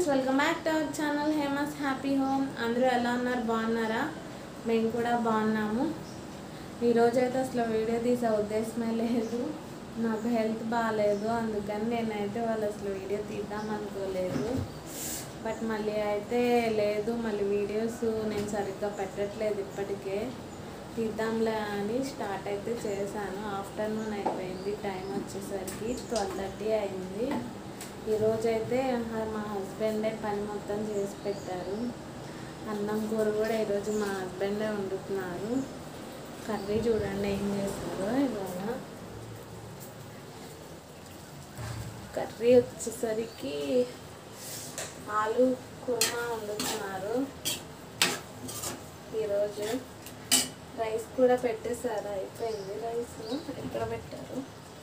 friends welcome back to our channel Hema's happy home అందరూ ఎలా ఉన్నారు బాగున్నారా మేము కూడా బాగున్నాము ఈరోజు అయితే అసలు వీడియో తీసే ఉద్దేశమే లేదు నాకు హెల్త్ బాగాలేదు అందుకని నేనైతే వాళ్ళు అసలు వీడియో తీద్దాం అనుకోలేదు బట్ మళ్ళీ అయితే లేదు మళ్ళీ వీడియోస్ నేను సరిగ్గా పెట్టట్లేదు ఇప్పటికే తీద్దాంలే అని స్టార్ట్ అయితే చేశాను ఆఫ్టర్నూన్ అయిపోయింది టైం వచ్చేసరికి ట్వెల్వ్ థర్టీ అయింది ఈరోజు అయితే మా హస్బెండే పని మొత్తం చేసి పెట్టారు అన్నం కూర కూడా ఈరోజు మా హస్బెండే వండుతున్నారు కర్రీ చూడండి ఏం చేస్తారో ఇవాళ కర్రీ వచ్చేసరికి ఆలు కుర్మా వండుతున్నారు ఈరోజు రైస్ కూడా పెట్టేశారు అయిపోయింది రైస్ ఎక్కడ పెట్టారు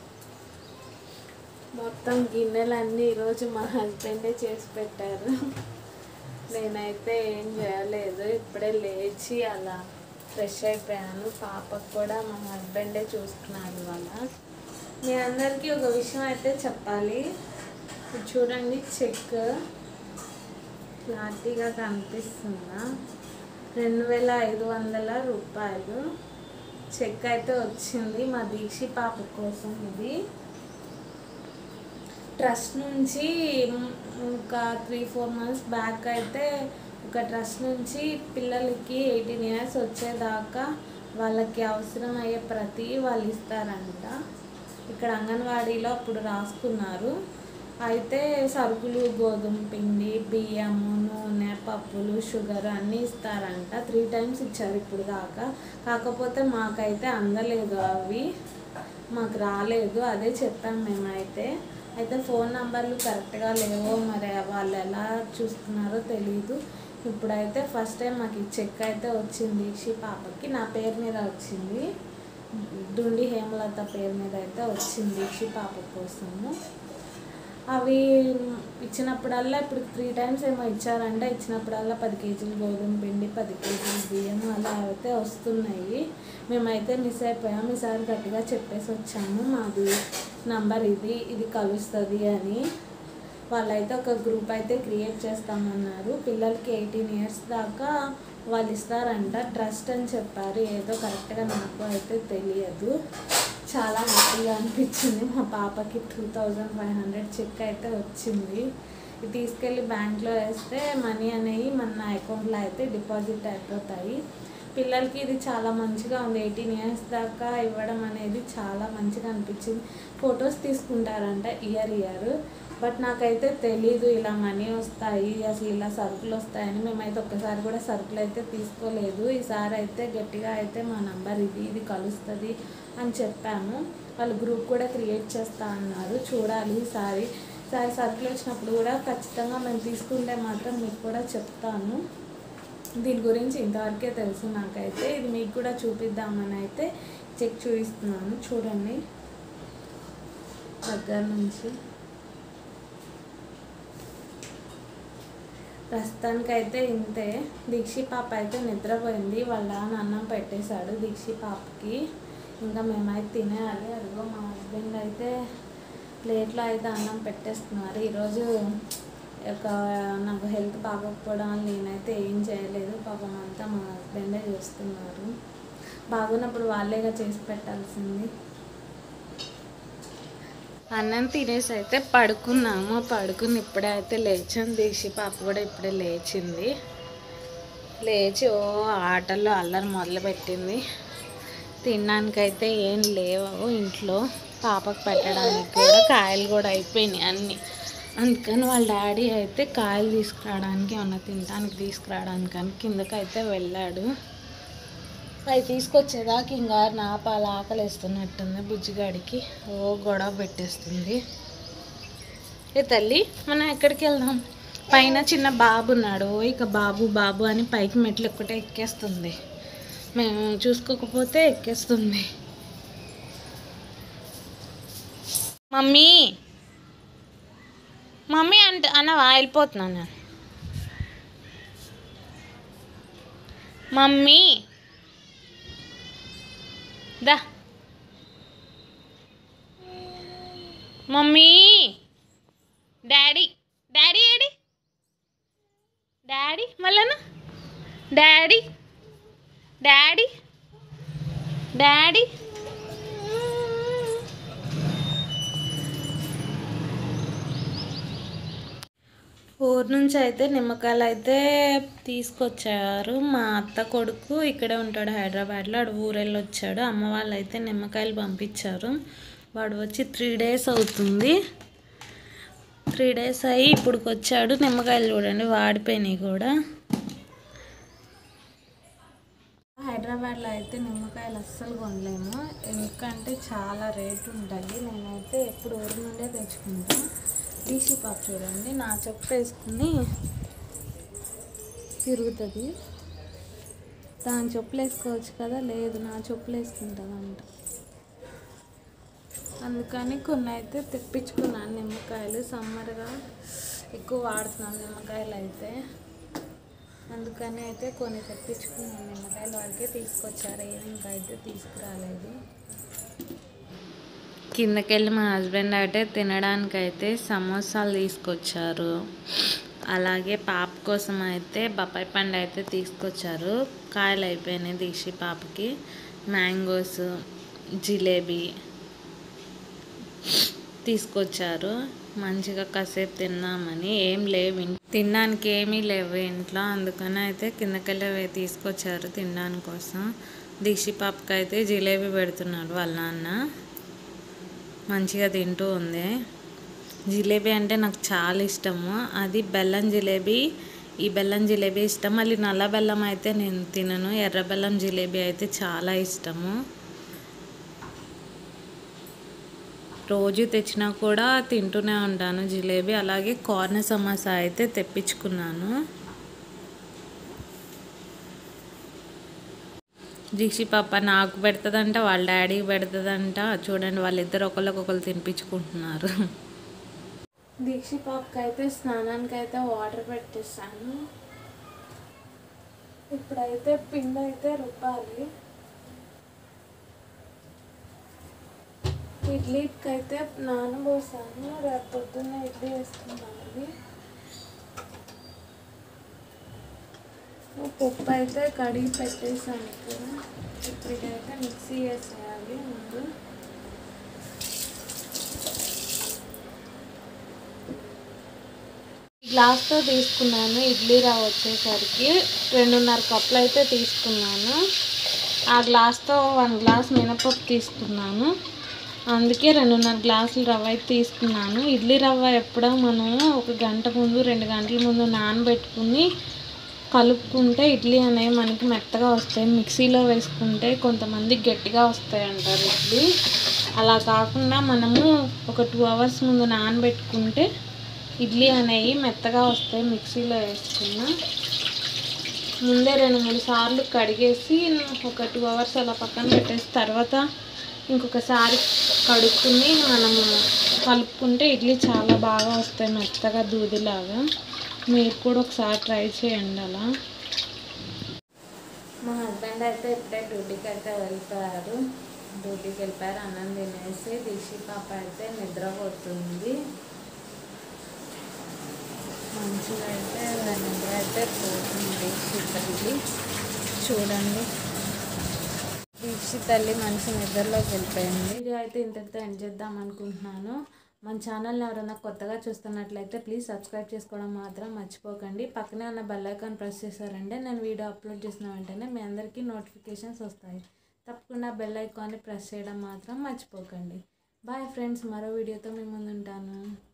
మొత్తం గిన్నెలన్నీ ఈరోజు మా హస్బెండే చేసి పెట్టారు నేనైతే ఏం చేయలేదు ఇప్పుడే లేచి అలా ఫ్రెష్ అయిపోయాను పాపకు కూడా మా హస్బెండే చూసుకున్నాడు ఇవాళ మీ అందరికీ ఒక విషయం అయితే చెప్పాలి ఇది చూడండి చెక్ క్లారిటీగా కనిపిస్తుందా రెండు వేల ఐదు వందల రూపాయలు చెక్ అయితే వచ్చింది మా దీక్షి పాప కోసం ఇది ట్రస్ట్ నుంచి ఒక త్రీ ఫోర్ మంత్స్ బ్యాక్ అయితే ఒక ట్రస్ట్ నుంచి పిల్లలకి ఎయిటీన్ ఇయర్స్ వచ్చేదాకా వాళ్ళకి అవసరం అయ్యే ప్రతి వాళ్ళు ఇస్తారంట ఇక్కడ అంగన్వాడీలో అప్పుడు రాసుకున్నారు అయితే సరుకులు గోధుమ పిండి బియ్యము నూనె పప్పులు షుగర్ అన్నీ ఇస్తారంట త్రీ టైమ్స్ ఇచ్చారు ఇప్పుడు దాకా కాకపోతే మాకైతే అందలేదు అవి మాకు రాలేదు అదే చెప్పాం మేమైతే అయితే ఫోన్ నంబర్లు కరెక్ట్గా లేవో మరి వాళ్ళు ఎలా చూస్తున్నారో తెలీదు ఇప్పుడైతే ఫస్ట్ టైం మాకు ఈ చెక్ అయితే వచ్చింది షీ పాపకి నా పేరు మీద వచ్చింది దుండి హేమలత పేరు మీద అయితే వచ్చింది షీ పాప కోసము అవి ఇచ్చినప్పుడల్లా ఇప్పుడు త్రీ టైమ్స్ ఏమో ఇచ్చారంటే ఇచ్చినప్పుడల్లా పది కేజీలు గోధుమ పిండి పది కేజీలు బియ్యం అలా అయితే వస్తున్నాయి మేమైతే మిస్ అయిపోయాం ఈసారి గట్టిగా చెప్పేసి వచ్చాము మాది నంబర్ ఇది ఇది కలుస్తుంది అని వాళ్ళైతే ఒక గ్రూప్ అయితే క్రియేట్ చేస్తామన్నారు పిల్లలకి ఎయిటీన్ ఇయర్స్ దాకా వాళ్ళు ఇస్తారంట ట్రస్ట్ అని చెప్పారు ఏదో కరెక్ట్గా నాకు అయితే తెలియదు చాలా హ్యాపీగా అనిపించింది మా పాపకి two thousand five hundred cheque అయితే వచ్చింది ఇది తీసుకెళ్ళి బ్యాంక్లో వేస్తే మనీ అనేవి మన అకౌంట్లో అయితే డిపాజిట్ అయిపోతాయి పిల్లలకి ఇది చాలా మంచిగా ఉంది ఎయిటీన్ ఇయర్స్ దాకా ఇవ్వడం అనేది చాలా మంచిగా అనిపించింది ఫొటోస్ తీసుకుంటారంట ఇయర్ ఇయర్ బట్ నాకైతే తెలీదు ఇలా మనీ వస్తాయి అసలు ఇలా సరుకులు వస్తాయని మేమైతే ఒక్కసారి కూడా సరుకులు అయితే తీసుకోలేదు ఈసారి అయితే గట్టిగా అయితే మా నంబర్ ఇది ఇది కలుస్తుంది అని చెప్పాము వాళ్ళు గ్రూప్ కూడా క్రియేట్ చేస్తా అన్నారు చూడాలి ఈసారి ఈసారి సరుకులు వచ్చినప్పుడు కూడా ఖచ్చితంగా మేము తీసుకుంటే మాత్రం మీకు కూడా చెప్తాను దీని గురించి ఇంతవరకే తెలుసు నాకైతే ఇది మీకు కూడా చూపిద్దామని అయితే చెక్ చూపిస్తున్నాను చూడండి దగ్గర నుంచి ప్రస్తుతానికైతే ఇంతే దీక్షి పాప అయితే నిద్రపోయింది వాళ్ళ నాన్న అన్నం పెట్టేశాడు దీక్షి పాపకి ఇంకా మేమైతే తినేయాలి అదిగో మా హస్బెండ్ అయితే ప్లేట్లో అయితే అన్నం పెట్టేస్తున్నారు ఈరోజు ఒక నాకు హెల్త్ బాగోకపోవడం వల్ల నేనైతే ఏం చేయలేదు పాపం అంతా మా హస్బెండే చూస్తున్నారు బాగున్నప్పుడు వాళ్ళేగా చేసి పెట్టాల్సింది అన్నం తినేసి అయితే పడుకున్నాము పడుకుని ఇప్పుడే అయితే లేచాను దీక్షి పాప కూడా ఇప్పుడే లేచింది లేచి ఓ ఆటల్లో అల్లరి మొదలుపెట్టింది తినడానికైతే ఏం లేవు ఇంట్లో పాపకు పెట్టడానికి కూడా కాయలు కూడా అయిపోయినాయి అన్నీ అందుకని వాళ్ళ డాడీ అయితే కాయలు తీసుకురావడానికి ఏమన్నా తినడానికి తీసుకురావడానికి అని కిందకైతే వెళ్ళాడు అవి తీసుకొచ్చేదాకా ఇంకా నా పాలు ఆకలిస్తున్నట్టుంది బుజ్జిగాడికి ఓ గొడవ పెట్టేస్తుంది ఏ తల్లి మనం ఎక్కడికి వెళ్దాం పైన చిన్న బాబు ఉన్నాడు ఓ ఇక బాబు బాబు అని పైకి మెట్లు ఒక్కటే ఎక్కేస్తుంది మేము చూసుకోకపోతే ఎక్కేస్తుంది మమ్మీ మమ్మీ అంటే అన్నవా వెళ్ళిపోతున్నాను నేను మమ్మీ దా మమ్మీ డాడీ డాడీ ఏడి డాడీ మళ్ళా డాడీ డాడీ డాడీ ఊరు నుంచి అయితే నిమ్మకాయలు అయితే తీసుకొచ్చారు మా అత్త కొడుకు ఇక్కడే ఉంటాడు హైదరాబాద్లో వాడు ఊరెళ్ళి వచ్చాడు అమ్మ వాళ్ళు అయితే నిమ్మకాయలు పంపించారు వాడు వచ్చి త్రీ డేస్ అవుతుంది త్రీ డేస్ అయ్యి ఇప్పుడుకి వచ్చాడు నిమ్మకాయలు చూడండి వాడిపోయినాయి కూడా హైదరాబాద్లో అయితే నిమ్మకాయలు అస్సలు కొనలేము ఎందుకంటే చాలా రేటు ఉంటాయి నేనైతే ఎప్పుడు ఊరి నుండే తెచ్చుకుంటాను డీసీ పాప చూడండి నా చెప్పు వేసుకుని తిరుగుతుంది దాని చెప్పులు వేసుకోవచ్చు కదా లేదు నా చెప్పులు వేసుకుంటుందంట అందుకని కొన్ని అయితే తెప్పించుకున్నాను నిమ్మకాయలు సమ్మర్గా ఎక్కువ వాడుతున్నాను నిమ్మకాయలు అయితే అందుకని అయితే కొన్ని తెప్పించుకున్నాను నిమ్మకాయలు వాడికే తీసుకొచ్చారు ఏమి ఇంకా అయితే తీసుకురాలేదు కిందకెళ్ళి మా హస్బెండ్ అయితే తినడానికి అయితే సమోసాలు తీసుకొచ్చారు అలాగే పాప కోసం అయితే బొప్పాయి పండు అయితే తీసుకొచ్చారు కాయలు అయిపోయినాయి దీక్షి పాపకి మ్యాంగోస్ జిలేబీ తీసుకొచ్చారు మంచిగా కాసేపు తిన్నామని ఏం లేవు ఇన్- తినడానికి ఏమీ లేవు ఇంట్లో అందుకని అయితే కిందకెళ్ళి అవి తీసుకొచ్చారు తినడానికి కోసం దీక్షి పాపకి అయితే జిలేబీ పెడుతున్నాడు వాళ్ళ నాన్న మంచిగా తింటూ ఉంది జిలేబీ అంటే నాకు చాలా ఇష్టము అది బెల్లం జిలేబీ ఈ బెల్లం జిలేబీ ఇష్టం మళ్ళీ నల్ల బెల్లం అయితే నేను తినను ఎర్ర బెల్లం జిలేబీ అయితే చాలా ఇష్టము రోజు తెచ్చినా కూడా తింటూనే ఉంటాను జిలేబీ అలాగే కార్న్ సమోసా అయితే తెప్పించుకున్నాను దీక్షి పాప నాకు పెడుతుందంట వాళ్ళ డాడీకి పెడుతుందంట చూడండి వాళ్ళిద్దరు ఒకరికొకరు తినిపించుకుంటున్నారు దీక్షి పాపకి అయితే స్నానానికి అయితే వాటర్ పెట్టేస్తాను ఇప్పుడైతే పిండి అయితే రుబ్బాలి ఇడ్లీకి అయితే నానబోసాను రేపు పొద్దున్న ఇడ్లీ వేసుకున్నాను పప్పు అయితే కడిగి పెట్టేసాను ఇక్కడ ఇప్పుడు ఇదైతే మిక్సీ వేసేయాలి ముందు గ్లాస్తో తీసుకున్నాను ఇడ్లీ రవ్వ వచ్చేసరికి రెండున్నర కప్పులు అయితే తీసుకున్నాను ఆ గ్లాస్తో వన్ గ్లాస్ మినపప్పు తీసుకున్నాను అందుకే రెండున్నర గ్లాసులు రవ్వ అయితే తీసుకున్నాను ఇడ్లీ రవ్వ ఎప్పుడో మనము ఒక గంట ముందు రెండు గంటల ముందు నానబెట్టుకుని కలుపుకుంటే ఇడ్లీ అనేవి మనకి మెత్తగా వస్తాయి మిక్సీలో వేసుకుంటే కొంతమంది గట్టిగా వస్తాయి అంటారు ఇడ్లీ అలా కాకుండా మనము ఒక టూ అవర్స్ ముందు నానబెట్టుకుంటే ఇడ్లీ అనేవి మెత్తగా వస్తాయి మిక్సీలో వేసుకున్న ముందే రెండు మూడు సార్లు కడిగేసి ఒక టూ అవర్స్ అలా పక్కన పెట్టేసి తర్వాత ఇంకొకసారి కడుక్కుని మనము కలుపుకుంటే ఇడ్లీ చాలా బాగా వస్తాయి మెత్తగా దూదిలాగా మీరు కూడా ఒకసారి ట్రై చేయండి అలా మా హస్బెండ్ అయితే ఇప్పుడే డ్యూటీకి అయితే వెళ్ళిపోయారు డ్యూటీకి వెళ్ళిపోయారు అన్నం తినేసి దీక్షి పాప అయితే నిద్ర పోతుంది మంచిగా అయితే నిద్ర అయితే పోతుంది దీక్షి తల్లి చూడండి దీక్షి తల్లి మంచి నిద్రలోకి వెళ్ళిపోయింది వీడియో అయితే ఇంతటితో ఎండ్ చేద్దాం అనుకుంటున్నాను మన ఛానల్ని ఎవరైనా కొత్తగా చూస్తున్నట్లయితే ప్లీజ్ సబ్స్క్రైబ్ చేసుకోవడం మాత్రం మర్చిపోకండి పక్కనే ఉన్న బెల్ ఐకాన్ ప్రెస్ చేశారంటే నేను వీడియో అప్లోడ్ చేసిన వెంటనే మీ అందరికీ నోటిఫికేషన్స్ వస్తాయి తప్పకుండా బెల్ ఐకాన్ని ప్రెస్ చేయడం మాత్రం మర్చిపోకండి బాయ్ ఫ్రెండ్స్ మరో వీడియోతో మీ ముందు ఉంటాను